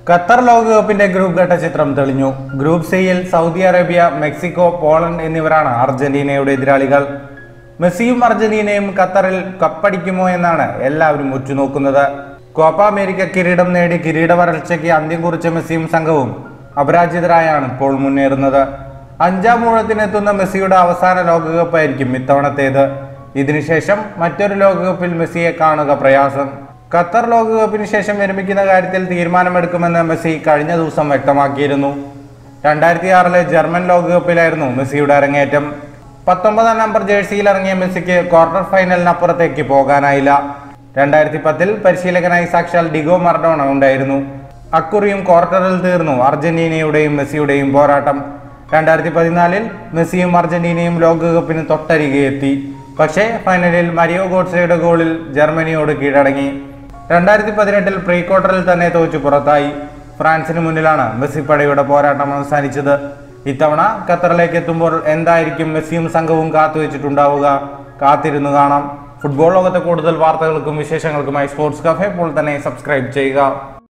Qatar ലോകകപ്പിന്റെ group ഘട്ട ചിത്രം തെളിഞ്ഞു ഗ്രൂപ്പ് സിയിൽ സൗദി അറേബ്യ മെക്സിക്കോ പോളണ്ട് എന്നിവരാണ് അർജന്റീനയുടെ എതിരാളികൾ മെസ്സിയും അർജന്റീനയും ഖത്തറിൽ കപ്പടിക്കുമോ എന്നാണ് എല്ലാവരും ഉറ്റുനോക്കുന്നത് കോപ്പ അമേരിക്ക കിരീടം നേടി കിരീട വരൾച്ചയ്ക്ക് അന്ത്യം കുറിച്ച മെസ്സിയും സംഘവും അപരാജിതരായാണ് ഇപ്പോൾ മുന്നേറുന്നത് അഞ്ചാം മൂഴത്തിനെത്തുന്ന മെസ്സിയുടെ അവസാന ലോകകപ്പായിരിക്കും ഇത്തവണത്തേത് ഇതിനുശേഷം മറ്റൊരു ലോകകപ്പിൽ മെസ്സിയെ കാണുക പ്രയാസം ഖത്തർ ലോകകപ്പിന് ശേഷം വിരമിക്കുന്ന കാര്യത്തിൽ തീരുമാനമെടുക്കുമെന്ന് മെസ്സി കഴിഞ്ഞ ദിവസം വ്യക്തമാക്കിയിരുന്നു രണ്ടായിരത്തി ആറിലെ ജർമ്മൻ ലോകകപ്പിലായിരുന്നു മെസ്സിയുടെ അരങ്ങേറ്റം പത്തൊമ്പതാം നമ്പർ ജേഴ്സിയിൽ ഇറങ്ങിയ മെസ്സിക്ക് ക്വാർട്ടർ ഫൈനലിനപ്പുറത്തേക്ക് പോകാനായില്ല രണ്ടായിരത്തി പത്തിൽ പരിശീലകനായി സാക്ഷാൽ ഡിഗോ മർഡോണ ഉണ്ടായിരുന്നു അക്കുറിയും ക്വാർട്ടറിൽ തീർന്നു അർജന്റീനയുടെയും മെസ്സിയുടെയും പോരാട്ടം രണ്ടായിരത്തി പതിനാലിൽ മെസ്സിയും അർജന്റീനയും ലോകകപ്പിന് തൊട്ടരികെ എത്തി പക്ഷേ ഫൈനലിൽ മരിയോ ഗോഡ്സയുടെ ഗോളിൽ ജർമ്മനിയോട് കീഴടങ്ങി രണ്ടായിരത്തി പതിനെട്ടിൽ പ്രീ ക്വാർട്ടറിൽ തന്നെ തോറ്റു പുറത്തായി ഫ്രാൻസിന് മുന്നിലാണ് മെസ്സി പടയുടെ പോരാട്ടം അവസാനിച്ചത് ഇത്തവണ ഖത്തറിലേക്ക് എത്തുമ്പോൾ എന്തായിരിക്കും മെസ്സിയും സംഘവും കാത്തുവെച്ചിട്ടുണ്ടാവുക കാത്തിരുന്നു കാണാം ഫുട്ബോൾ ലോകത്തെ കൂടുതൽ വാർത്തകൾക്കും വിശേഷങ്ങൾക്കുമായി സ്പോർട്സ് കഫേ ഇപ്പോൾ തന്നെ സബ്സ്ക്രൈബ് ചെയ്യുക